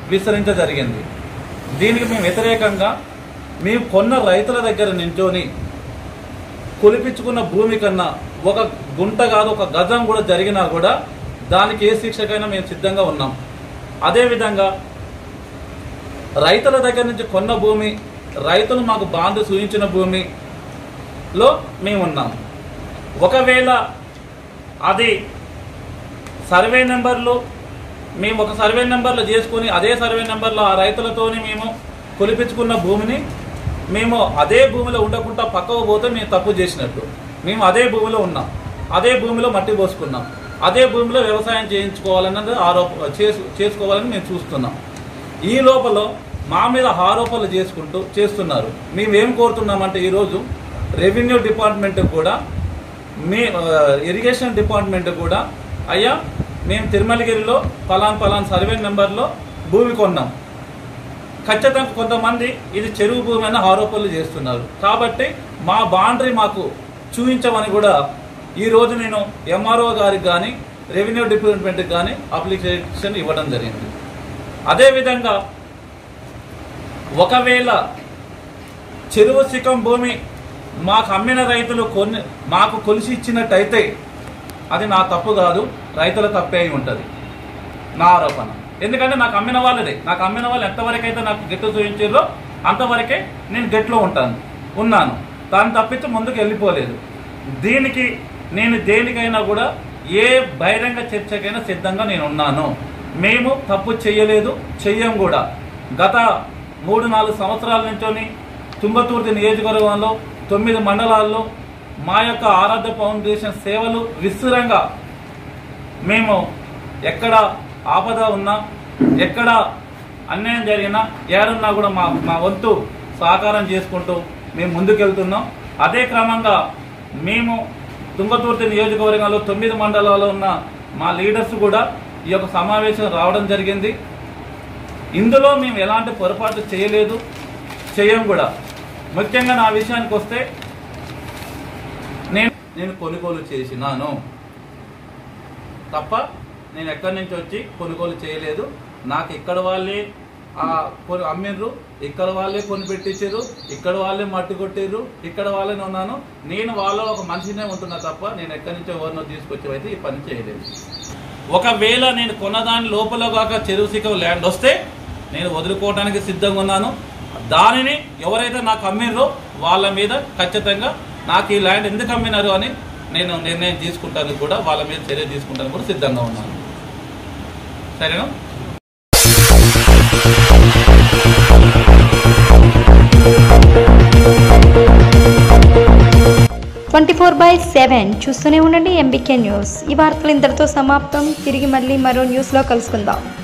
విస్తరించ జరిగింది దీనికి మేము వ్యతిరేకంగా మేము కొన్న రైతుల దగ్గర నించొని కొలిపించుకున్న భూమి కన్నా ఒక గుంట కాదు ఒక గజం కూడా జరిగినా కూడా దానికి ఏ శిక్షకైనా మేము సిద్ధంగా ఉన్నాం అదేవిధంగా రైతుల దగ్గర నుంచి కొన్న భూమి రైతులు మాకు బాంధు సూచించిన భూమిలో మేము ఉన్నాం ఒకవేళ అది సర్వే నెంబర్లు మేము ఒక సర్వే నెంబర్లో చేసుకుని అదే సర్వే నెంబర్లో ఆ రైతులతోని మేము కొలిపించుకున్న భూమిని మేము అదే భూమిలో ఉండకుండా పక్కకు పోతే మేము తప్పు చేసినట్టు మేము అదే భూమిలో ఉన్నాం అదే భూమిలో మట్టి పోసుకున్నాం అదే భూమిలో వ్యవసాయం చేయించుకోవాలన్నది ఆరోప చేసు చేసుకోవాలని మేము చూస్తున్నాం ఈ లోపల మా మీద ఆరోపణలు చేసుకుంటూ చేస్తున్నారు మేము ఏం కోరుతున్నామంటే ఈరోజు రెవెన్యూ డిపార్ట్మెంట్ కూడా మీ ఆ, ఇరిగేషన్ డిపార్ట్మెంట్ కూడా అయ్యా మేము తిరుమలగిరిలో పలాన్ పలాన్ సర్వే నెంబర్లో భూమి కొన్నాం ఖచ్చితంగా కొంతమంది ఇది చెరువు భూమి అని ఆరోపణలు చేస్తున్నారు కాబట్టి మా బాండరీ మాకు చూపించమని కూడా ఈ రోజు నేను ఎంఆర్ఓ గారికి కానీ రెవెన్యూ డిపార్ట్మెంట్కి కానీ అప్లికేషన్ ఇవ్వడం జరిగింది అదేవిధంగా ఒకవేళ చెరువు శిఖం భూమి మాకు అమ్మిన రైతులు కొన్ని మాకు కొలిసి ఇచ్చినట్టయితే అది నా తప్పు కాదు రైతుల తప్పే అయి ఉంటుంది నా ఆరోపణ ఎందుకంటే నాకు అమ్మిన వాళ్ళదే నాకు అమ్మిన వాళ్ళు ఎంతవరకు అయితే నాకు గెట్టు చూపించారో అంతవరకే నేను గెట్లో ఉంటాను ఉన్నాను దాన్ని తప్పించి ముందుకు వెళ్ళిపోలేదు దీనికి నేను దేనికైనా కూడా ఏ బహిరంగ చర్చకైనా సిద్ధంగా నేను ఉన్నాను మేము తప్పు చేయలేదు చెయ్యం కూడా గత మూడు నాలుగు సంవత్సరాల నుంచోని తుంగతుర్తి నియోజకవర్గంలో తొమ్మిది మండలాల్లో మా యొక్క ఆరాధ్య ఫౌండేషన్ సేవలు విస్తృతంగా మేము ఎక్కడ ఆపద ఉన్నా ఎక్కడ అన్యాయం జరిగినా ఏడున్నా కూడా మా మా వంతు సహకారం చేసుకుంటూ మేము ముందుకెళ్తున్నాం అదే క్రమంగా మేము తుంగతుర్తి నియోజకవర్గంలో తొమ్మిది మండలాల్లో ఉన్న మా లీడర్స్ కూడా ఈ యొక్క సమావేశం రావడం జరిగింది ఇందులో మేము ఎలాంటి పొరపాటు చేయలేదు చేయం కూడా ముఖ్యంగా నా విషయానికి వస్తే నేను నేను కొనుగోలు చేసినాను తప్ప నేను ఎక్కడి నుంచి వచ్చి కొనుగోలు చేయలేదు నాకు ఇక్కడ వాళ్ళే ఆ కొని అమ్మిర్రు ఇక్కడ వాళ్ళే కొని పెట్టించారు ఇక్కడ వాళ్ళే మట్టి కొట్టిర్రు ఇక్కడ వాళ్ళే ఉన్నాను నేను వాళ్ళ ఒక మనిషినే ఉంటున్నా తప్ప నేను ఎక్కడి నుంచో ఎవరినో తీసుకొచ్చి అయితే ఈ పని చేయలేదు ఒకవేళ నేను కొన్నదాని లోపల కాక చెరువు శిఖం ల్యాండ్ వస్తే నేను వదులుకోవడానికి సిద్ధంగా ఉన్నాను దానిని ఎవరైతే నాకు అమ్మిర్రో వాళ్ళ మీద ఖచ్చితంగా నాకు ఈ ల్యాండ్ ఎందుకు అమ్మినారు అని నేను నిర్ణయం తీసుకుంటాను కూడా వాళ్ళ మీద చర్య తీసుకుంటాను కూడా సిద్ధంగా ఉన్నాను సరేనా ట్వంటీ ఫోర్ బై సెవెన్ చూస్తూనే ఉండండి ఎంబీకే న్యూస్ ఈ వార్తలు ఇంతటితో సమాప్తం తిరిగి మళ్ళీ మరో న్యూస్లో కలుసుకుందాం